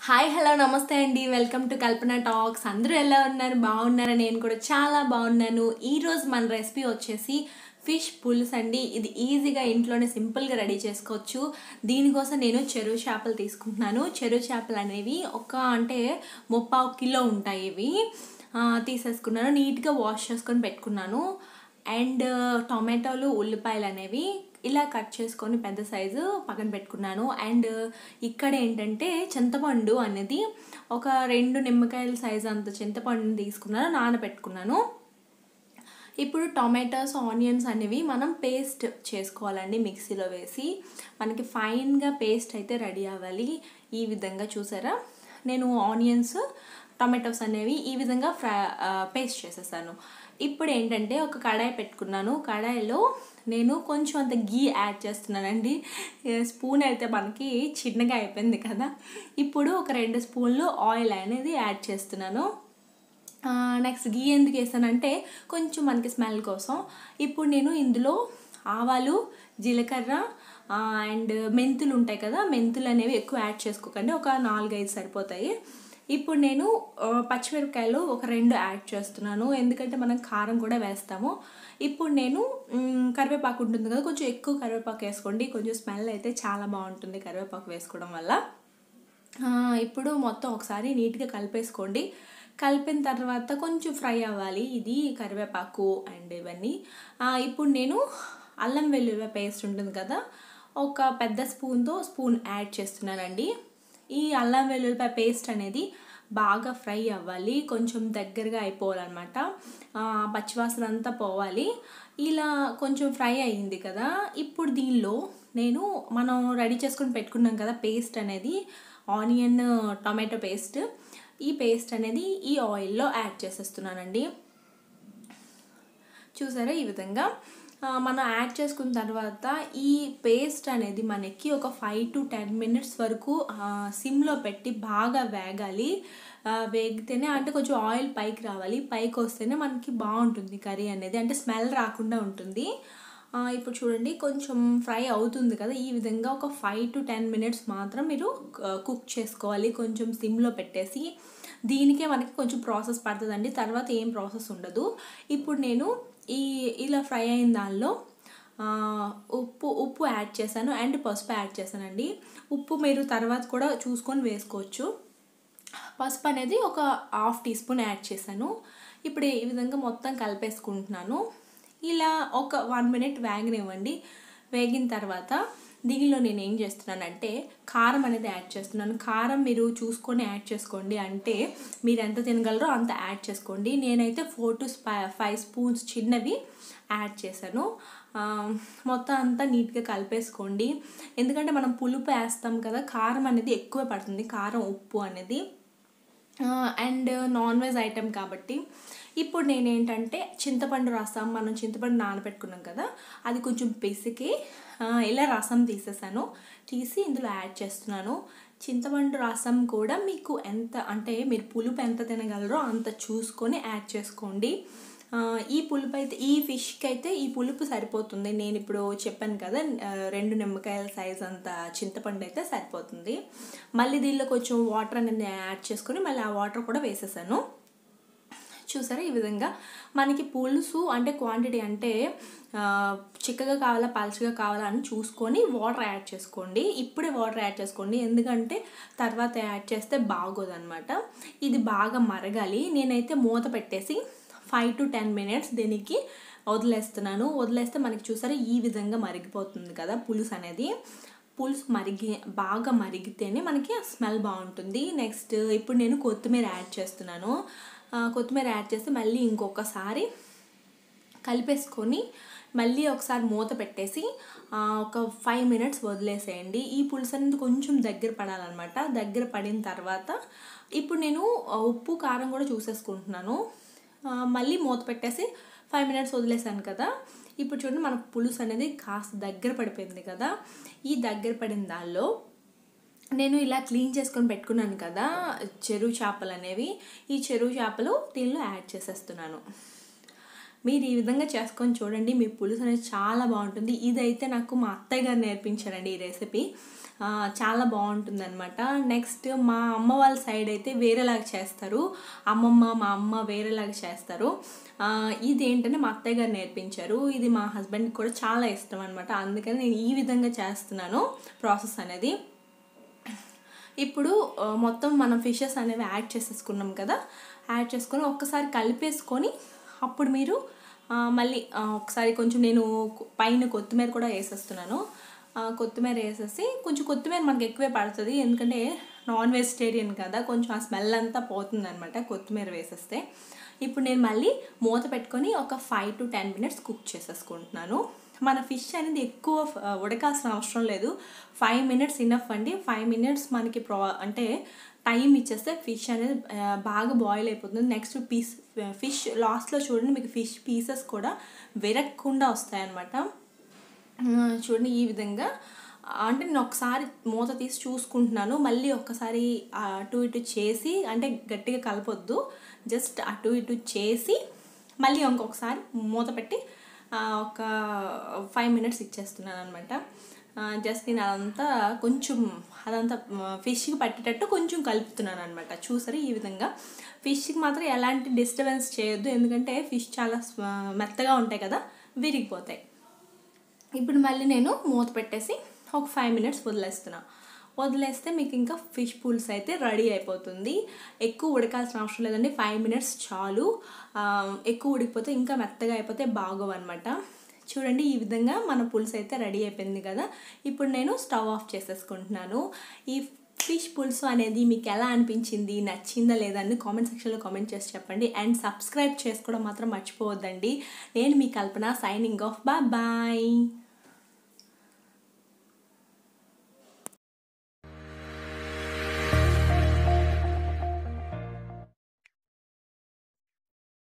hi hello నమస్తే అండి welcome to Kalpana talks అందరూ ఎలా ఉన్నారు బాగున్నారా నేను కూడా చాలా బాగున్నాను ఈరోజు మన రెసిపీ వచ్చేసి ఫిష్ పులుసు అండి ఇది ఈజీగా ఇంట్లోనే సింపుల్గా రెడీ చేసుకోవచ్చు దీనికోసం నేను చెరువు చేపలు తీసుకుంటున్నాను చెరువు చేపలు అనేవి ఒక అంటే ముప్పావు కిలో ఉంటాయి ఇవి ఆ, తీసేసుకున్నాను నీట్గా వాష్ చేసుకొని పెట్టుకున్నాను అండ్ టొమాటోలు ఉల్లిపాయలు అనేవి ఇలా కట్ చేసుకొని పెద్ద సైజు పక్కన పెట్టుకున్నాను అండ్ ఇక్కడ ఏంటంటే చింతపండు అనేది ఒక రెండు నిమ్మకాయల సైజు అంత చింతపండుని తీసుకున్నాను నానబెట్టుకున్నాను ఇప్పుడు టొమాటోస్ ఆనియన్స్ అనేవి మనం పేస్ట్ చేసుకోవాలండి మిక్సీలో వేసి మనకి ఫైన్గా పేస్ట్ అయితే రెడీ అవ్వాలి ఈ విధంగా చూసారా నేను ఆనియన్స్ టొమాటోస్ అనేవి ఈ విధంగా ఫ్రై పేస్ట్ చేసేసాను ఇప్పుడు ఏంటంటే ఒక కడాయి పెట్టుకున్నాను కడాయిలో నేను కొంచెం అంత గీ యాడ్ చేస్తున్నానండి స్పూన్ అయితే మనకి చిన్నగా అయిపోయింది కదా ఇప్పుడు ఒక రెండు స్పూన్లు ఆయిల్ అనేది యాడ్ చేస్తున్నాను నెక్స్ట్ గీ ఎందుకు వేసానంటే కొంచెం మనకి స్మెల్ కోసం ఇప్పుడు నేను ఇందులో ఆవాలు జీలకర్ర అండ్ మెంతులు ఉంటాయి కదా మెంతులు అనేవి ఎక్కువ యాడ్ చేసుకోకండి ఒక నాలుగైదు సరిపోతాయి ఇప్పుడు నేను ఆ, పచ్చిమిరపకాయలు ఒక రెండు యాడ్ చేస్తున్నాను ఎందుకంటే మనం కారం కూడా వేస్తాము ఇప్పుడు నేను మ్, కరివేపాకు ఉంటుంది కదా కొంచెం ఎక్కువ కరివేపాకు వేసుకోండి కొంచెం స్మెల్ అయితే చాలా బాగుంటుంది కరివేపాకు వేసుకోవడం వల్ల ఆ, ఇప్పుడు మొత్తం ఒకసారి నీట్గా కలిపేసుకోండి కలిపిన తర్వాత కొంచెం ఫ్రై అవ్వాలి ఇది కరివేపాకు అండ్ ఇవన్నీ ఆ, ఇప్పుడు నేను అల్లం వెల్లుల్లి పేస్ట్ ఉంటుంది కదా ఒక పెద్ద స్పూన్తో స్పూన్ యాడ్ చేస్తున్నానండి ఈ అల్లం వెల్లుల్లిపాయ పేస్ట్ అనేది బాగా ఫ్రై అవ్వాలి కొంచెం దగ్గరగా అయిపోవాలన్నమాట ఆ, పచ్చివాసన అంతా పోవాలి ఇలా కొంచెం ఫ్రై అయ్యింది కదా ఇప్పుడు దీనిలో నేను మనం రెడీ చేసుకొని పెట్టుకున్నాం కదా పేస్ట్ అనేది ఆనియన్ టొమాటో పేస్ట్ ఈ పేస్ట్ అనేది ఈ ఆయిల్లో యాడ్ చేసేస్తున్నానండి చూసారా ఈ విధంగా ఆ, మనం యాడ్ చేసుకున్న తర్వాత ఈ పేస్ట్ అనేది మనకి ఒక ఫైవ్ టు టెన్ మినిట్స్ వరకు ఆ, సిమ్లో పెట్టి బాగా వేగాలి ఆ, వేగితేనే అంటే కొంచెం ఆయిల్ పైకి రావాలి పైకి వస్తేనే మనకి బాగుంటుంది కర్రీ అనేది అంటే స్మెల్ రాకుండా ఉంటుంది ఆ, ఇప్పుడు చూడండి కొంచెం ఫ్రై అవుతుంది కదా ఈ విధంగా ఒక ఫైవ్ టు టెన్ మినిట్స్ మాత్రం మీరు కుక్ చేసుకోవాలి కొంచెం సిమ్లో పెట్టేసి దీనికే మనకి కొంచెం ప్రాసెస్ పడుతుందండి తర్వాత ఏం ప్రాసెస్ ఉండదు ఇప్పుడు నేను ఈ ఇలా ఫ్రై అయిన దానిలో ఆ, ఉప్పు ఉప్పు యాడ్ చేశాను అండ్ పసుపు యాడ్ చేశానండి ఉప్పు మీరు తర్వాత కూడా చూసుకొని వేసుకోవచ్చు పసుపు అనేది ఒక హాఫ్ టీ స్పూన్ యాడ్ చేశాను ఇప్పుడు ఈ విధంగా మొత్తం కలిపేసుకుంటున్నాను ఇలా ఒక వన్ మినిట్ వేగనివ్వండి వేగిన తర్వాత దీనిలో నేను ఏం చేస్తున్నానంటే కారం అనేది యాడ్ చేస్తున్నాను కారం మీరు చూసుకొని యాడ్ చేసుకోండి అంటే మీరు ఎంత తినగలరో అంత యాడ్ చేసుకోండి నేనైతే ఫోర్ టు ఫైవ్ స్పూన్స్ చిన్నవి యాడ్ చేశాను ఆ, మొత్తం అంతా నీట్గా కలిపేసుకోండి ఎందుకంటే మనం పులుపు వేస్తాం కదా కారం అనేది ఎక్కువ పడుతుంది కారం ఉప్పు అనేది అండ్ నాన్ వెజ్ ఐటెం కాబట్టి ఇప్పుడు నేనేంటంటే చింతపండు రసం మనం చింతపండు నానబెట్టుకున్నాం కదా అది కొంచెం పిసికి ఆ, ఇలా రసం తీసేసాను తీసి ఇందులో యాడ్ చేస్తున్నాను చింతపండు రసం కూడా మీకు ఎంత అంటే మీరు పులుపు ఎంత తినగలరో అంత చూసుకొని యాడ్ చేసుకోండి ఆ, ఈ పులుపు అయితే ఈ ఫిష్కి అయితే ఈ పులుపు సరిపోతుంది నేను ఇప్పుడు చెప్పాను కదా ఆ, రెండు నిమ్మకాయల సైజ్ అంత చింతపండు అయితే సరిపోతుంది మళ్ళీ దీనిలో కొంచెం వాటర్ అనేది యాడ్ చేసుకొని మళ్ళీ ఆ వాటర్ కూడా వేసేసాను చూసారా ఈ విధంగా మనకి పులుసు అంటే క్వాంటిటీ అంటే ఆ, చిక్కగా కావాలా పలుచగా కావాలా అని చూసుకొని వాటర్ యాడ్ చేసుకోండి ఇప్పుడే వాటర్ యాడ్ చేసుకోండి ఎందుకంటే తర్వాత యాడ్ చేస్తే బాగోదన్నమాట ఇది బాగా మరగాలి నేనైతే మూత పెట్టేసి ఫైవ్ టు టెన్ మినిట్స్ దీనికి వదిలేస్తున్నాను వదిలేస్తే మనకి చూసారా ఈ విధంగా మరిగిపోతుంది కదా పులుసు అనేది పులుసు మరిగి బాగా మరిగితేనే మనకి స్మెల్ బాగుంటుంది నెక్స్ట్ ఇప్పుడు నేను కొత్తిమీర యాడ్ చేస్తున్నాను ఆ, కొత్తిమీర యాడ్ చేసి మళ్ళీ ఇంకొకసారి కలిపేసుకొని మళ్ళీ ఒకసారి మూత పెట్టేసి ఆ, ఒక ఫైవ్ మినిట్స్ వదిలేసేయండి ఈ పులుసు అనేది కొంచెం దగ్గర పడాలన్నమాట దగ్గర పడిన తర్వాత ఇప్పుడు నేను ఆ, ఉప్పు కారం కూడా చూసేసుకుంటున్నాను ఆ, మళ్ళీ మూత పెట్టేసి ఫైవ్ మినిట్స్ వదిలేసాను కదా ఇప్పుడు చూడండి మనకు పులుసు అనేది కాస్త దగ్గర పడిపోయింది కదా ఈ దగ్గర పడిన దానిలో నేను ఇలా క్లీన్ చేసుకొని పెట్టుకున్నాను కదా చెరువు చేపలు అనేవి ఈ చెరువు చేపలు దీనిలో యాడ్ చేసేస్తున్నాను మీరు ఈ విధంగా చేసుకొని చూడండి మీ పులుసు అనేది చాలా బాగుంటుంది ఇదైతే నాకు మా అత్తయ్య గారు నేర్పించారండి ఈ రెసిపీ ఆ, చాలా బాగుంటుంది అనమాట నెక్స్ట్ మా అమ్మ వాళ్ళ సైడ్ అయితే వేరేలాగా చేస్తారు అమ్మమ్మ మా అమ్మ వేరేలాగా చేస్తారు ఆ, ఇది ఏంటంటే మా అత్తయ్య గారు నేర్పించారు ఇది మా హస్బెండ్కి కూడా చాలా ఇష్టం అనమాట అందుకని నేను ఈ విధంగా చేస్తున్నాను ప్రాసెస్ అనేది ఇప్పుడు ఆ, మొత్తం మనం ఫిషెస్ అనేవి యాడ్ చేసేసుకున్నాం కదా యాడ్ చేసుకొని ఒక్కసారి కలిపేసుకొని అప్పుడు మీరు ఆ, మళ్ళీ ఆ, ఒకసారి కొంచెం నేను కొ- పైన కొత్తిమీర కూడా వేసేస్తున్నాను ఆ, కొత్తిమీర వేసేసి కొంచెం కొత్తిమీర మనకి ఎక్కువే పడుతుంది ఎందుకంటే నాన్ వెజిటేరియన్ కదా కొంచెం ఆ స్మెల్ అంతా పోతుంది అనమాట కొత్తిమీర వేసేస్తే ఇప్పుడు నేను మళ్ళీ మూత పెట్టుకొని ఒక five to ten minutes cook చేసేసుకుంటున్నాను మన ఫిష్ అనేది ఎక్కువ ఆ, ఉడకాల్సిన అవసరం లేదు ఫైవ్ మినిట్స్ ఇనఫ్ అండి ఫైవ్ మినిట్స్ మనకి ప్రో అంటే టైం ఇచ్చేస్తే ఫిష్ అనేది ఆ, బాగా బాయిల్ అయిపోతుంది నెక్స్ట్ పీస్ ఫిష్ లాస్ట్లో చూడండి మీకు ఫిష్ పీసెస్ కూడా విరక్కుండా వస్తాయన్నమాట ఆ, చూడండి ఈ విధంగా అంటే నేను ఒకసారి మూత తీసి చూసుకుంటున్నాను మళ్ళీ ఒక్కసారి అటు ఇటు చేసి అంటే గట్టిగా కలపొద్దు జస్ట్ అటు ఇటు చేసి మళ్ళీ ఇంకొకసారి మూత పెట్టి ఆ, ఒక ఫైవ్ మినిట్స్ ఇచ్చేస్తున్నాను అనమాట జస్ట్ నేను అదంతా కొంచెం అదంతా ఫిష్కి పట్టేటట్టు కొంచెం కలుపుతున్నాను అనమాట చూసారు ఈ విధంగా ఫిష్కి మాత్రం ఎలాంటి డిస్టర్బెన్స్ చేయొద్దు ఎందుకంటే ఫిష్ చాలా స్వ- మెత్తగా ఉంటాయి కదా విరిగిపోతాయి ఇప్పుడు మళ్ళీ నేను మూత పెట్టేసి ఒక ఫైవ్ మినిట్స్ వదిలేస్తున్నా వదిలేస్తే మీకు ఇంకా ఫిష్ పుల్స్ అయితే రెడీ అయిపోతుంది ఎక్కువ ఉడకాల్సిన అవసరం లేదండి ఫైవ్ మినిట్స్ చాలు ఆ, ఎక్కువ ఉడికిపోతే ఇంకా మెత్తగా అయిపోతే బాగోవు అనమాట చూడండి ఈ విధంగా మన పులుసు అయితే రెడీ అయిపోయింది కదా ఇప్పుడు నేను స్టవ్ ఆఫ్ చేసేసుకుంటున్నాను ఈ ఫిష్ పులుసు అనేది మీకు ఎలా అనిపించింది నచ్చిందా లేదా అని కామెంట్ సెక్షన్లో కామెంట్ చేసి చెప్పండి అండ్ సబ్స్క్రైబ్ చేసుకోవడం మాత్రం మర్చిపోవద్దండి నేను మీ Kalpana signing off bye bye